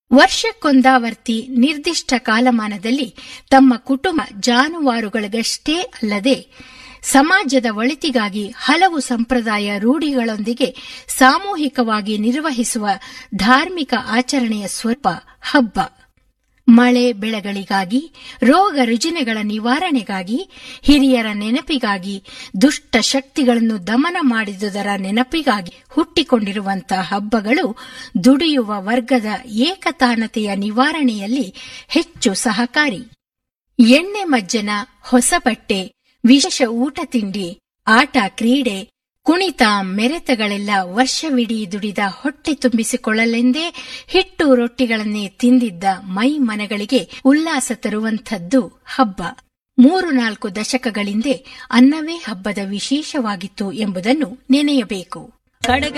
ವರ್ಷಕ್ಕೊಂದಾವರ್ತಿ ನಿರ್ದಿಷ್ಟ ಕಾಲಮಾನದಲ್ಲಿ ತಮ್ಮ ಕುಟುಂಬ ಜಾನುವಾರುಗಳಿಗಷ್ಟೇ ಅಲ್ಲದೆ ಸಮಾಜದ ಒಳಿತಿಗಾಗಿ ಹಲವು ಸಂಪ್ರದಾಯ ರೂಢಿಗಳೊಂದಿಗೆ ಸಾಮೂಹಿಕವಾಗಿ ನಿರ್ವಹಿಸುವ ಧಾರ್ಮಿಕ ಆಚರಣೆಯ ಸ್ವರೂಪ ಹಬ್ಬ ಮಳೆ ಬೆಳೆಗಳಿಗಾಗಿ ರೋಗ ರುಜಿನಗಳ ನಿವಾರಣೆಗಾಗಿ ಹಿರಿಯರ ನೆನಪಿಗಾಗಿ ದುಷ್ಟ ಶಕ್ತಿಗಳನ್ನು ದಮನ ಮಾಡಿದುದರ ನೆನಪಿಗಾಗಿ ಹುಟ್ಟಿಕೊಂಡಿರುವಂತಹ ಹಬ್ಬಗಳು ದುಡಿಯುವ ವರ್ಗದ ಏಕತಾನತೆಯ ನಿವಾರಣೆಯಲ್ಲಿ ಹೆಚ್ಚು ಸಹಕಾರಿ ಎಣ್ಣೆ ಮಜ್ಜನ ಹೊಸ ಬಟ್ಟೆ ವಿಶೇಷ ಊಟ ತಿಂಡಿ ಆಟ ಕ್ರೀಡೆ ಕುಣಿತ ಮೆರೆತಗಳೆಲ್ಲ ವರ್ಷವಿಡೀ ದುಡಿದ ಹೊಟ್ಟೆ ತುಂಬಿಸಿಕೊಳ್ಳಲೆಂದೇ ಹಿಟ್ಟು ರೊಟ್ಟಿಗಳನ್ನೇ ತಿಂದಿದ್ದ ಮೈ ಮನಗಳಿಗೆ ಉಲ್ಲಾಸ ತರುವಂಥದ್ದು ಹಬ್ಬ ಮೂರು ನಾಲ್ಕು ದಶಕಗಳಿಂದೆ ಅನ್ನವೇ ಹಬ್ಬದ ವಿಶೇಷವಾಗಿತ್ತು ಎಂಬುದನ್ನು ನೆನೆಯಬೇಕು ಕಡಗ